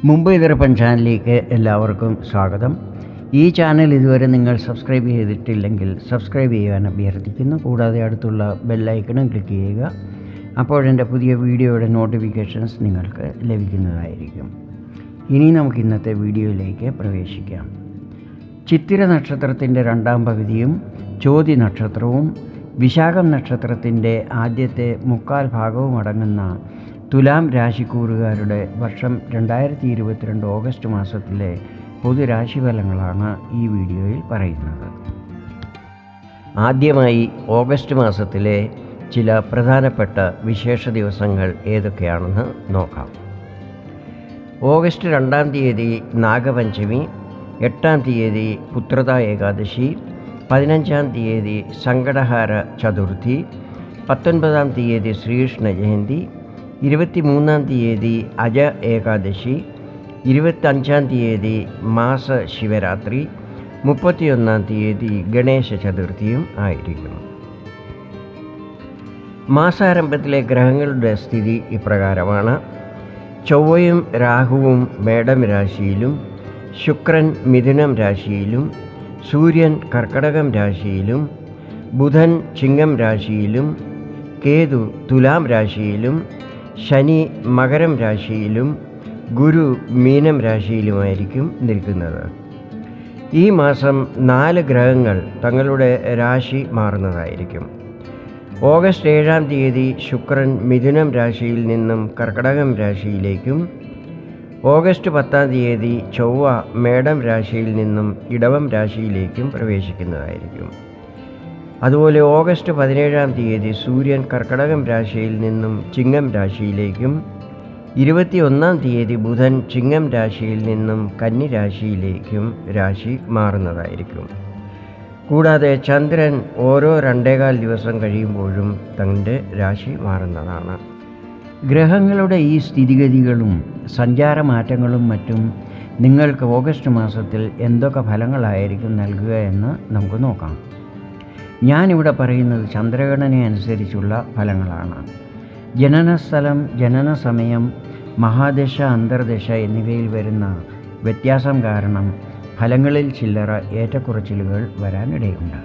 മുംബൈ ദർപ്പൺ ചാനലിലേക്ക് എല്ലാവർക്കും സ്വാഗതം ഈ ചാനൽ ഇതുവരെ നിങ്ങൾ സബ്സ്ക്രൈബ് ചെയ്തിട്ടില്ലെങ്കിൽ സബ്സ്ക്രൈബ് ചെയ്യാൻ അഭ്യർത്ഥിക്കുന്നു കൂടാതെ അടുത്തുള്ള ബെല്ലൈക്കണും ക്ലിക്ക് ചെയ്യുക അപ്പോഴെൻ്റെ പുതിയ വീഡിയോയുടെ നോട്ടിഫിക്കേഷൻസ് നിങ്ങൾക്ക് ലഭിക്കുന്നതായിരിക്കും ഇനി നമുക്ക് ഇന്നത്തെ വീഡിയോയിലേക്ക് പ്രവേശിക്കാം ചിത്തിര നക്ഷത്രത്തിൻ്റെ രണ്ടാം പകുതിയും ചോതി നക്ഷത്രവും വിശാഖം നക്ഷത്രത്തിൻ്റെ ആദ്യത്തെ മുക്കാൽ ഭാഗവും അടങ്ങുന്ന തുലാം രാശിക്കൂറുകാരുടെ വർഷം രണ്ടായിരത്തി ഇരുപത്തിരണ്ട് ഓഗസ്റ്റ് മാസത്തിലെ പൊതുരാശിഫലങ്ങളാണ് ഈ വീഡിയോയിൽ പറയുന്നത് ആദ്യമായി ഓഗസ്റ്റ് മാസത്തിലെ ചില പ്രധാനപ്പെട്ട വിശേഷ ദിവസങ്ങൾ ഏതൊക്കെയാണെന്ന് നോക്കാം ഓഗസ്റ്റ് രണ്ടാം തീയതി നാഗപഞ്ചമി എട്ടാം തീയതി പുത്രത ഏകാദശി പതിനഞ്ചാം തീയതി സങ്കടഹാര ചതുർത്ഥി പത്തൊൻപതാം തീയതി ശ്രീകൃഷ്ണ ജയന്തി ഇരുപത്തിമൂന്നാം തീയതി അജ ഏകാദശി ഇരുപത്തഞ്ചാം തീയതി മാസ ശിവരാത്രി മുപ്പത്തിയൊന്നാം തീയതി ഗണേശ ചതുർത്ഥിയും ആയിരിക്കും മാസാരംഭത്തിലെ ഗ്രഹങ്ങളുടെ സ്ഥിതി ഇപ്രകാരമാണ് ചൊവ്വയും രാഹുവും മേടം രാശിയിലും ശുക്രൻ മിഥുനം രാശിയിലും സൂര്യൻ കർക്കടകം രാശിയിലും ബുധൻ ചിങ്ങം രാശിയിലും കേതു തുലാം രാശിയിലും ശനി മകരം രാശിയിലും ഗുരു മീനം രാശിയിലുമായിരിക്കും നിൽക്കുന്നത് ഈ മാസം നാല് ഗ്രഹങ്ങൾ തങ്ങളുടെ രാശി മാറുന്നതായിരിക്കും ഓഗസ്റ്റ് ഏഴാം തീയതി ശുക്രൻ മിഥുനം രാശിയിൽ നിന്നും കർക്കടകം രാശിയിലേക്കും ഓഗസ്റ്റ് പത്താം തീയതി ചൊവ്വ മേടം രാശിയിൽ നിന്നും ഇടവം രാശിയിലേക്കും പ്രവേശിക്കുന്നതായിരിക്കും അതുപോലെ ഓഗസ്റ്റ് പതിനേഴാം തീയതി സൂര്യൻ കർക്കടകം രാശിയിൽ നിന്നും ചിങ്ങം രാശിയിലേക്കും ഇരുപത്തിയൊന്നാം തീയതി ബുധൻ ചിങ്ങം രാശിയിൽ നിന്നും കന്നി രാശിയിലേക്കും രാശി മാറുന്നതായിരിക്കും കൂടാതെ ചന്ദ്രൻ ഓരോ രണ്ടേകാൽ ദിവസം കഴിയുമ്പോഴും തൻ്റെ രാശി മാറുന്നതാണ് ഗ്രഹങ്ങളുടെ ഈ സ്ഥിതിഗതികളും സഞ്ചാരമാറ്റങ്ങളും മറ്റും നിങ്ങൾക്ക് ഓഗസ്റ്റ് മാസത്തിൽ എന്തൊക്കെ ഫലങ്ങളായിരിക്കും നൽകുക എന്ന് നമുക്ക് നോക്കാം ഞാനിവിടെ പറയുന്നത് ചന്ദ്രഗണന അനുസരിച്ചുള്ള ഫലങ്ങളാണ് ജനനസ്ഥലം ജനന സമയം മഹാദശ അന്തർദശ എന്നിവയിൽ വരുന്ന വ്യത്യാസം കാരണം ഫലങ്ങളിൽ ചില്ലറ ഏറ്റക്കുറച്ചിലുകൾ വരാനിടയുണ്ട്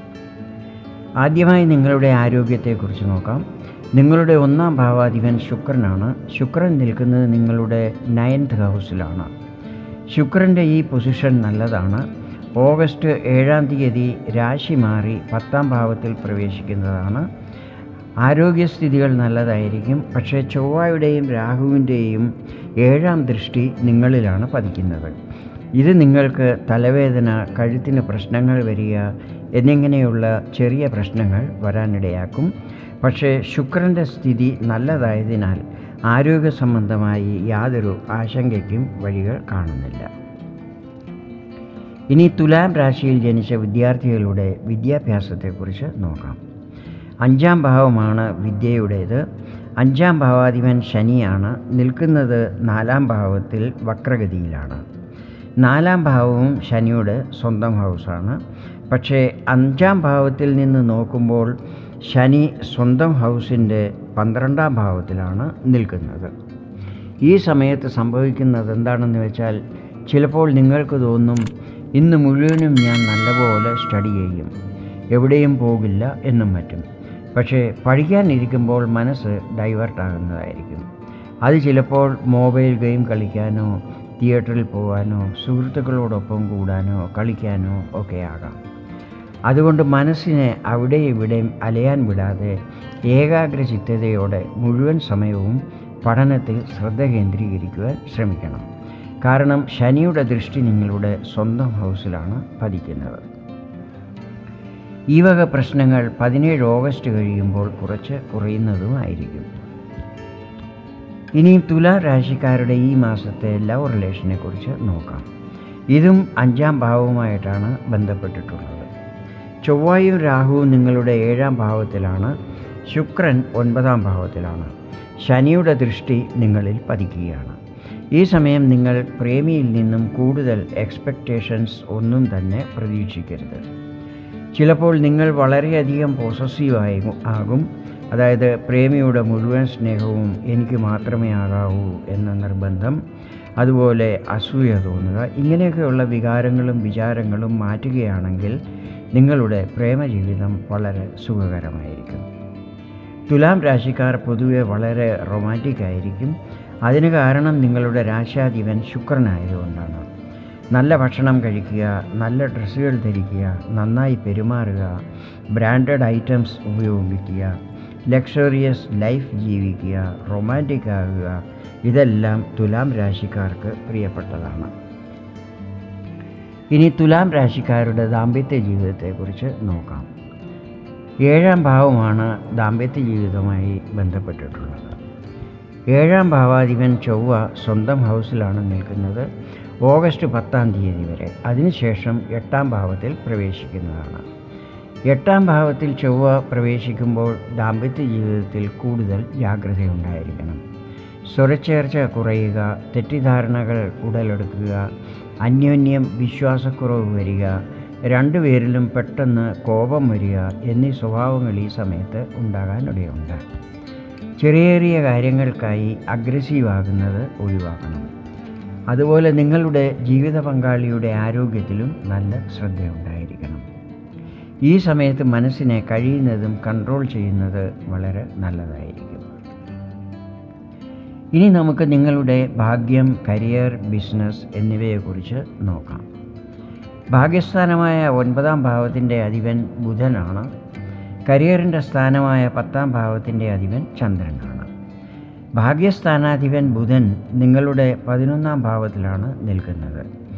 ആദ്യമായി നിങ്ങളുടെ ആരോഗ്യത്തെക്കുറിച്ച് നോക്കാം നിങ്ങളുടെ ഒന്നാം ഭാവാധിപൻ ശുക്രനാണ് ശുക്രൻ നിൽക്കുന്നത് നിങ്ങളുടെ നയൻത് ഹൗസിലാണ് ശുക്രൻ്റെ ഈ പൊസിഷൻ നല്ലതാണ് ഓഗസ്റ്റ് ഏഴാം തീയതി രാശി മാറി പത്താം ഭാവത്തിൽ പ്രവേശിക്കുന്നതാണ് ആരോഗ്യസ്ഥിതികൾ നല്ലതായിരിക്കും പക്ഷേ ചൊവ്വയുടെയും രാഹുവിൻ്റെയും ഏഴാം ദൃഷ്ടി നിങ്ങളിലാണ് പതിക്കുന്നത് ഇത് നിങ്ങൾക്ക് തലവേദന കഴുത്തിന് പ്രശ്നങ്ങൾ വരിക എന്നിങ്ങനെയുള്ള ചെറിയ പ്രശ്നങ്ങൾ വരാനിടയാക്കും പക്ഷേ ശുക്രൻ്റെ സ്ഥിതി നല്ലതായതിനാൽ ആരോഗ്യ സംബന്ധമായി യാതൊരു ആശങ്കയ്ക്കും വഴികൾ കാണുന്നില്ല ഇനി തുലാം രാശിയിൽ ജനിച്ച വിദ്യാർത്ഥികളുടെ വിദ്യാഭ്യാസത്തെക്കുറിച്ച് നോക്കാം അഞ്ചാം ഭാവമാണ് വിദ്യയുടേത് അഞ്ചാം ഭാവാധിപൻ ശനിയാണ് നിൽക്കുന്നത് നാലാം ഭാവത്തിൽ വക്രഗതിയിലാണ് നാലാം ഭാവവും ശനിയുടെ സ്വന്തം ഹൗസാണ് പക്ഷേ അഞ്ചാം ഭാവത്തിൽ നിന്ന് നോക്കുമ്പോൾ ശനി സ്വന്തം ഹൗസിൻ്റെ പന്ത്രണ്ടാം ഭാവത്തിലാണ് നിൽക്കുന്നത് ഈ സമയത്ത് സംഭവിക്കുന്നത് എന്താണെന്ന് വെച്ചാൽ ചിലപ്പോൾ നിങ്ങൾക്ക് തോന്നും ഇന്ന് മുഴുവനും ഞാൻ നല്ലപോലെ സ്റ്റഡി ചെയ്യും എവിടെയും പോകില്ല എന്നും മറ്റും പക്ഷേ പഠിക്കാനിരിക്കുമ്പോൾ മനസ്സ് ഡൈവേർട്ടാകുന്നതായിരിക്കും അത് ചിലപ്പോൾ മൊബൈൽ ഗെയിം കളിക്കാനോ തിയേറ്ററിൽ പോകാനോ സുഹൃത്തുക്കളോടൊപ്പം കൂടാനോ കളിക്കാനോ ഒക്കെ ആകാം അതുകൊണ്ട് മനസ്സിനെ അവിടെ ഇവിടെയും അലയാൻ വിടാതെ ഏകാഗ്രചിത്തതയോടെ മുഴുവൻ സമയവും പഠനത്തിൽ ശ്രദ്ധ കേന്ദ്രീകരിക്കുവാൻ ശ്രമിക്കണം കാരണം ശനിയുടെ ദൃഷ്ടി നിങ്ങളുടെ സ്വന്തം ഹൗസിലാണ് പതിക്കുന്നത് ഈ വക പ്രശ്നങ്ങൾ പതിനേഴ് ഓഗസ്റ്റ് കഴിയുമ്പോൾ കുറച്ച് കുറയുന്നതുമായിരിക്കും ഇനി തുലാ രാശിക്കാരുടെ ഈ മാസത്തെ ലവ് റിലേഷനെ കുറിച്ച് നോക്കാം ഇതും അഞ്ചാം ഭാവവുമായിട്ടാണ് ബന്ധപ്പെട്ടിട്ടുള്ളത് ചൊവ്വായും രാഹുവും നിങ്ങളുടെ ഏഴാം ഭാവത്തിലാണ് ശുക്രൻ ഒൻപതാം ഭാവത്തിലാണ് ശനിയുടെ ദൃഷ്ടി നിങ്ങളിൽ പതിക്കുകയാണ് ഈ സമയം നിങ്ങൾ പ്രേമിയിൽ നിന്നും കൂടുതൽ എക്സ്പെക്റ്റേഷൻസ് ഒന്നും തന്നെ പ്രതീക്ഷിക്കരുത് ചിലപ്പോൾ നിങ്ങൾ വളരെയധികം പോസസീവായി ആകും അതായത് പ്രേമിയുടെ മുഴുവൻ സ്നേഹവും എനിക്ക് മാത്രമേ ആകാവൂ എന്ന നിർബന്ധം അതുപോലെ അസൂയ തോന്നുക ഇങ്ങനെയൊക്കെയുള്ള വികാരങ്ങളും വിചാരങ്ങളും മാറ്റുകയാണെങ്കിൽ നിങ്ങളുടെ പ്രേമജീവിതം വളരെ സുഖകരമായിരിക്കും തുലാം രാശിക്കാർ പൊതുവെ വളരെ റൊമാൻറ്റിക് ആയിരിക്കും അതിന് കാരണം നിങ്ങളുടെ രാശാധിപൻ ശുക്രനായതുകൊണ്ടാണ് നല്ല ഭക്ഷണം കഴിക്കുക നല്ല ഡ്രസ്സുകൾ ധരിക്കുക നന്നായി പെരുമാറുക ബ്രാൻഡഡ് ഐറ്റംസ് ഉപയോഗിക്കുക ലക്ഷറിയസ് ലൈഫ് ജീവിക്കുക റൊമാൻറ്റിക് ആകുക ഇതെല്ലാം തുലാം രാശിക്കാർക്ക് പ്രിയപ്പെട്ടതാണ് ഇനി തുലാം രാശിക്കാരുടെ ദാമ്പത്യ ജീവിതത്തെക്കുറിച്ച് നോക്കാം ഏഴാം ഭാവമാണ് ദാമ്പത്യ ജീവിതവുമായി ബന്ധപ്പെട്ടിട്ടുള്ളത് ഏഴാം ഭാവാധിപൻ ചൊവ്വ സ്വന്തം ഹൗസിലാണ് നിൽക്കുന്നത് ഓഗസ്റ്റ് പത്താം തീയതി വരെ അതിനുശേഷം എട്ടാം ഭാവത്തിൽ പ്രവേശിക്കുന്നതാണ് എട്ടാം ഭാവത്തിൽ ചൊവ്വ പ്രവേശിക്കുമ്പോൾ ദാമ്പത്യ ജീവിതത്തിൽ കൂടുതൽ ജാഗ്രതയുണ്ടായിരിക്കണം സ്വരച്ചേർച്ച കുറയുക തെറ്റിദ്ധാരണകൾ ഉടലെടുക്കുക അന്യോന്യം വിശ്വാസക്കുറവ് വരിക രണ്ടുപേരിലും പെട്ടെന്ന് കോപം വരിക എന്നീ സ്വഭാവങ്ങൾ ഈ സമയത്ത് ഉണ്ടാകാനിടയുണ്ട് ചെറിയ ചെറിയ കാര്യങ്ങൾക്കായി അഗ്രസീവ് ആകുന്നത് ഒഴിവാക്കണം അതുപോലെ നിങ്ങളുടെ ജീവിത പങ്കാളിയുടെ ആരോഗ്യത്തിലും നല്ല ശ്രദ്ധയുണ്ടായിരിക്കണം ഈ സമയത്ത് മനസ്സിനെ കഴിയുന്നതും കൺട്രോൾ ചെയ്യുന്നത് വളരെ നല്ലതായിരിക്കും ഇനി നമുക്ക് നിങ്ങളുടെ ഭാഗ്യം കരിയർ ബിസിനസ് എന്നിവയെക്കുറിച്ച് നോക്കാം ഭാഗ്യസ്ഥാനമായ ഒൻപതാം ഭാവത്തിൻ്റെ അധിപൻ ബുധനാണ് കരിയറിൻ്റെ സ്ഥാനമായ പത്താം ഭാവത്തിൻ്റെ അധിപൻ ചന്ദ്രനാണ് ഭാഗ്യസ്ഥാനാധിപൻ ബുധൻ നിങ്ങളുടെ പതിനൊന്നാം ഭാവത്തിലാണ് നിൽക്കുന്നത്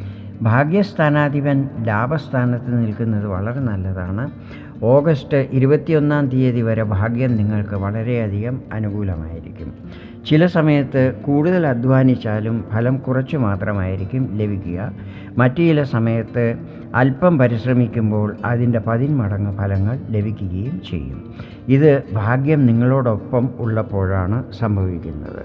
ഭാഗ്യസ്ഥാനാധിപൻ ലാഭസ്ഥാനത്ത് നിൽക്കുന്നത് വളരെ നല്ലതാണ് ഓഗസ്റ്റ് ഇരുപത്തിയൊന്നാം തീയതി വരെ ഭാഗ്യം നിങ്ങൾക്ക് വളരെയധികം അനുകൂലമായിരിക്കും ചില സമയത്ത് കൂടുതൽ അധ്വാനിച്ചാലും ഫലം കുറച്ച് മാത്രമായിരിക്കും ലഭിക്കുക മറ്റു ചില സമയത്ത് അല്പം പരിശ്രമിക്കുമ്പോൾ അതിൻ്റെ പതിന്മടങ്ങ് ഫലങ്ങൾ ലഭിക്കുകയും ചെയ്യും ഇത് ഭാഗ്യം നിങ്ങളോടൊപ്പം ഉള്ളപ്പോഴാണ് സംഭവിക്കുന്നത്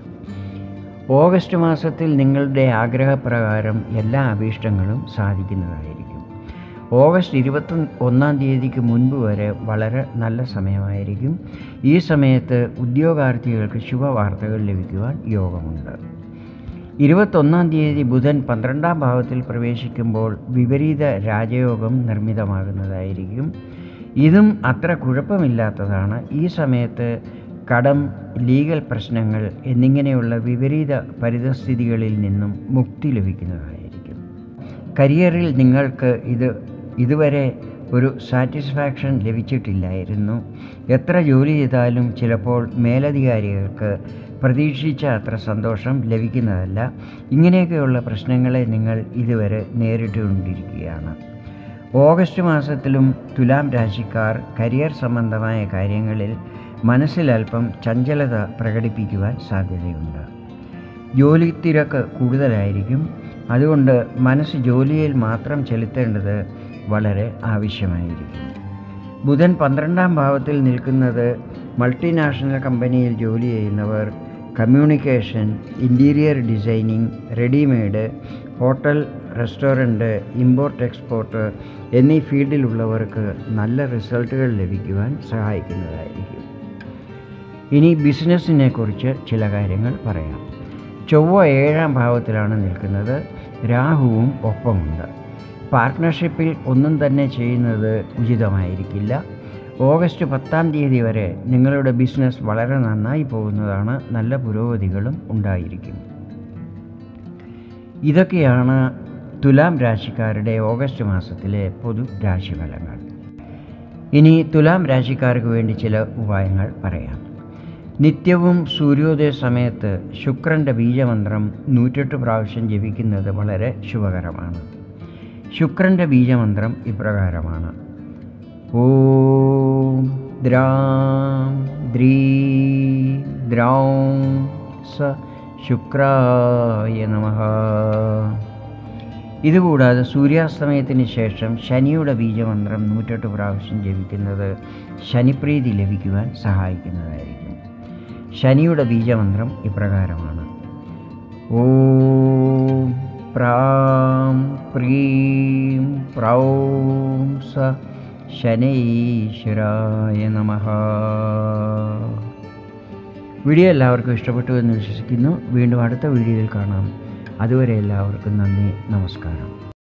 ഓഗസ്റ്റ് മാസത്തിൽ നിങ്ങളുടെ ആഗ്രഹപ്രകാരം എല്ലാ അഭീഷ്ടങ്ങളും സാധിക്കുന്നതായിരിക്കും ഓഗസ്റ്റ് ഇരുപത്തി ഒന്നാം തീയതിക്ക് മുൻപ് വരെ വളരെ നല്ല സമയമായിരിക്കും ഈ സമയത്ത് ഉദ്യോഗാർത്ഥികൾക്ക് ശുഭവാർത്തകൾ ലഭിക്കുവാൻ യോഗമുണ്ട് ഇരുപത്തൊന്നാം തീയതി ബുധൻ പന്ത്രണ്ടാം ഭാവത്തിൽ പ്രവേശിക്കുമ്പോൾ വിപരീത രാജയോഗം നിർമ്മിതമാകുന്നതായിരിക്കും ഇതും അത്ര കുഴപ്പമില്ലാത്തതാണ് ഈ സമയത്ത് കടം ലീഗൽ പ്രശ്നങ്ങൾ എന്നിങ്ങനെയുള്ള വിപരീത പരിതസ്ഥിതികളിൽ നിന്നും മുക്തി ലഭിക്കുന്നതായിരിക്കും കരിയറിൽ നിങ്ങൾക്ക് ഇത് ഇതുവരെ ഒരു സാറ്റിസ്ഫാക്ഷൻ ലഭിച്ചിട്ടില്ലായിരുന്നു എത്ര ജോലി ചെയ്താലും ചിലപ്പോൾ മേലധികാരികൾക്ക് പ്രതീക്ഷിച്ച അത്ര സന്തോഷം ലഭിക്കുന്നതല്ല ഇങ്ങനെയൊക്കെയുള്ള പ്രശ്നങ്ങളെ നിങ്ങൾ ഇതുവരെ നേരിട്ടുകൊണ്ടിരിക്കുകയാണ് ഓഗസ്റ്റ് മാസത്തിലും തുലാം രാശിക്കാർ കരിയർ സംബന്ധമായ കാര്യങ്ങളിൽ മനസ്സിലല്പം ചഞ്ചലത പ്രകടിപ്പിക്കുവാൻ സാധ്യതയുണ്ട് ജോലി തിരക്ക് കൂടുതലായിരിക്കും അതുകൊണ്ട് മനസ്സ് ജോലിയിൽ മാത്രം ചെലുത്തേണ്ടത് വളരെ ആവശ്യമായിരിക്കും ബുധൻ പന്ത്രണ്ടാം ഭാവത്തിൽ നിൽക്കുന്നത് മൾട്ടിനാഷണൽ കമ്പനിയിൽ ജോലി ചെയ്യുന്നവർ communication interior designing readymade hotel restaurant import export എന്നീ ഫീൽഡിലുള്ളവർക്ക് നല്ല റിസൾട്ടുകൾ ലഭിക്കുവാൻ സഹായിക്കുന്നതായിരിക്കും ഇനി ബിസിനസ്സിനെ കുറിച്ച് ചില കാര്യങ്ങൾ പറയാം ചൊവ്വ ഏഴാം ഭാവത്തിലാണ് നിൽക്കുന്നത് രാഹുവും ഒപ്പമുണ്ട് പാർട്ട്ണർഷിപ്പിൽ ഒന്നും തന്നെ ചെയ്യുന്നത് ഉചിതമായിരിക്കില്ല ഓഗസ്റ്റ് പത്താം തീയതി വരെ നിങ്ങളുടെ ബിസിനസ് വളരെ നന്നായി പോകുന്നതാണ് നല്ല പുരോഗതികളും ഉണ്ടായിരിക്കും ഇതൊക്കെയാണ് തുലാം രാശിക്കാരുടെ ഓഗസ്റ്റ് മാസത്തിലെ പൊതു രാശിഫലങ്ങൾ ഇനി തുലാം രാശിക്കാർക്ക് വേണ്ടി ചില ഉപായങ്ങൾ പറയാം നിത്യവും സൂര്യോദയ സമയത്ത് ശുക്രൻ്റെ ബീജമന്ത്രം നൂറ്റെട്ട് പ്രാവശ്യം ജപിക്കുന്നത് വളരെ ശുഭകരമാണ് ശുക്രൻ്റെ ബീജമന്ത്രം ഇപ്രകാരമാണ് ഓം ദ്രാം ദ്രീ ദ്രൗം സ ശുക്രായ നമഃ ഇതുകൂടാതെ സൂര്യാസ്തമയത്തിന് ശേഷം ശനിയുടെ ബീജമന്ത്രം നൂറ്റെട്ട് പ്രാവശ്യം ജപിക്കുന്നത് ശനിപ്രീതി ലഭിക്കുവാൻ സഹായിക്കുന്നതായിരിക്കും ശനിയുടെ ബീജമന്ത്രം ഇപ്രകാരമാണ് ഓം പ്രാം പ്രീം പ്രൗം സ ശനൈശ്വരായ നമഃ വീഡിയോ എല്ലാവർക്കും ഇഷ്ടപ്പെട്ടു എന്ന് വിശ്വസിക്കുന്നു വീണ്ടും അടുത്ത വീഡിയോയിൽ കാണാം അതുവരെ എല്ലാവർക്കും നന്ദി നമസ്കാരം